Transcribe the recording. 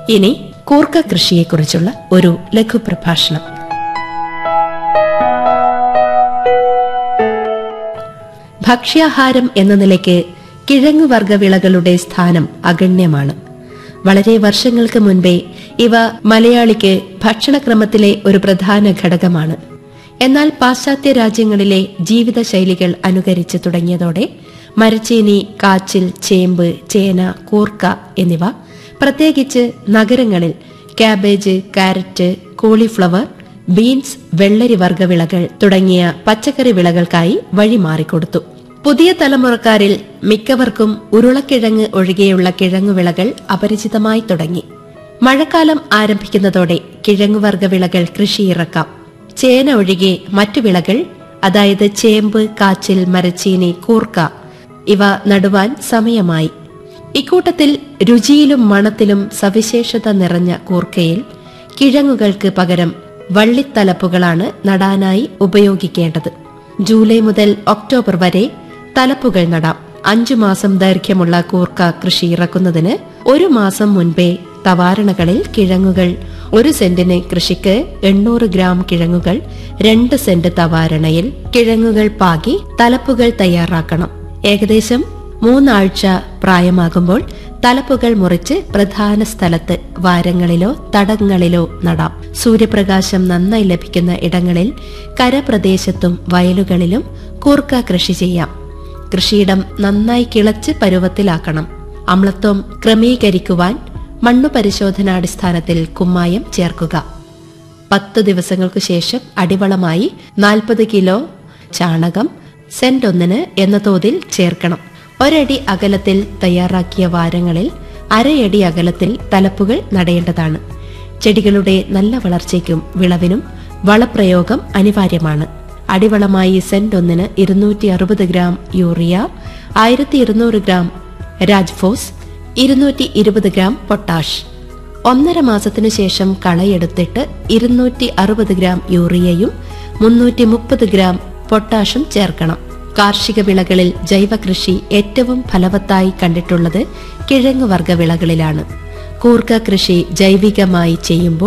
ഇനി കൂർക്ക കൃഷിയെക്കുറിച്ചുള്ള ഒരു ലഘുപ്രഭാഷണം ഭക്ഷ്യാഹാരം എന്ന നിലയ്ക്ക് കിഴങ്ങുവർഗ വിളകളുടെ സ്ഥാനം അഗണ്യമാണ് വളരെ വർഷങ്ങൾക്ക് മുൻപേ ഇവ മലയാളിക്ക് ഭക്ഷണക്രമത്തിലെ ഒരു പ്രധാന ഘടകമാണ് എന്നാൽ പാശ്ചാത്യ രാജ്യങ്ങളിലെ ജീവിതശൈലികൾ അനുകരിച്ച് തുടങ്ങിയതോടെ മരച്ചീനി കാച്ചിൽ ചേമ്പ് ചേന കൂർക്ക എന്നിവ പ്രത്യേകിച്ച് നഗരങ്ങളിൽ കാബേജ് കാരറ്റ് കോളിഫ്ലവർ ബീൻസ് വെള്ളരി വർഗ വിളകൾ തുടങ്ങിയ പച്ചക്കറി വിളകൾക്കായി വഴിമാറിക്കൊടുത്തു പുതിയ തലമുറക്കാരിൽ മിക്കവർക്കും ഉരുളക്കിഴങ്ങ് ഒഴികെയുള്ള കിഴങ്ങുവിളകൾ അപരിചിതമായി തുടങ്ങി മഴക്കാലം ആരംഭിക്കുന്നതോടെ കിഴങ്ങുവർഗ വിളകൾ കൃഷിയിറക്കാം ചേന ഒഴികെ മറ്റു വിളകൾ അതായത് ചേമ്പ് കാച്ചിൽ മരച്ചീനി കൂർക്ക ഇവ നടുവാൻ സമയമായി ഇക്കൂട്ടത്തിൽ രുചിയിലും മണത്തിലും സവിശേഷത നിറഞ്ഞ കൂർക്കയിൽ കിഴങ്ങുകൾക്ക് പകരം വള്ളിത്തലപ്പുകളാണ് നടാനായി ഉപയോഗിക്കേണ്ടത് ജൂലൈ മുതൽ ഒക്ടോബർ വരെ തലപ്പുകൾ നടാം അഞ്ചു മാസം ദൈർഘ്യമുള്ള കൂർക്ക കൃഷി ഇറക്കുന്നതിന് ഒരു മാസം മുൻപേ തവാരണകളിൽ കിഴങ്ങുകൾ ഒരു സെന്റിന് കൃഷിക്ക് എണ്ണൂറ് ഗ്രാം കിഴങ്ങുകൾ രണ്ട് സെന്റ് തവാരണയിൽ കിഴങ്ങുകൾ പാകി തലപ്പുകൾ തയ്യാറാക്കണം ഏകദേശം മൂന്നാഴ്ച പ്രായമാകുമ്പോൾ തലപ്പുകൾ മുറിച്ച് പ്രധാന സ്ഥലത്ത് വാരങ്ങളിലോ തടങ്ങളിലോ നടാം സൂര്യപ്രകാശം നന്നായി ലഭിക്കുന്ന ഇടങ്ങളിൽ കരപ്രദേശത്തും വയലുകളിലും കൂർക്ക കൃഷി ചെയ്യാം കൃഷിയിടം നന്നായി കിളച്ച് പരുവത്തിലാക്കണം അമ്ലത്വം ക്രമീകരിക്കുവാൻ മണ്ണു പരിശോധനാടിസ്ഥാനത്തിൽ കുമ്മായം ചേർക്കുക പത്ത് ദിവസങ്ങൾക്കു ശേഷം അടിവളമായി നാൽപ്പത് കിലോ ചാണകം സെന്റ് ഒന്നിന് എന്ന തോതിൽ ചേർക്കണം ഒരടി അകലത്തിൽ തയ്യാറാക്കിയ വാരങ്ങളിൽ അരയടി അകലത്തിൽ തലപ്പുകൾ നടേണ്ടതാണ് ചെടികളുടെ നല്ല വളർച്ചയ്ക്കും വിളവിനും വളപ്രയോഗം അനിവാര്യമാണ് അടിവളമായി സെന്റ് ഒന്നിന് ഇരുന്നൂറ്റി അറുപത് ഗ്രാം യൂറിയ ആയിരത്തി ഇരുന്നൂറ് ഗ്രാം രാജ്ഫോസ് ഇരുന്നൂറ്റി ഇരുപത് ഗ്രാം പൊട്ടാഷ് ഒന്നര മാസത്തിനു ശേഷം കളയെടുത്തിട്ട് ഇരുന്നൂറ്റി അറുപത് ഗ്രാം യൂറിയയും മുന്നൂറ്റി മുപ്പത് ഗ്രാം പൊട്ടാഷും ചേർക്കണം കാർഷിക വിളകളിൽ ജൈവകൃഷി ഏറ്റവും ഫലവത്തായി കണ്ടിട്ടുള്ളത് കിഴങ്ങുവർഗ വിളകളിലാണ് കൂർക്ക കൃഷി ജൈവികമായി ചെയ്യുമ്പോൾ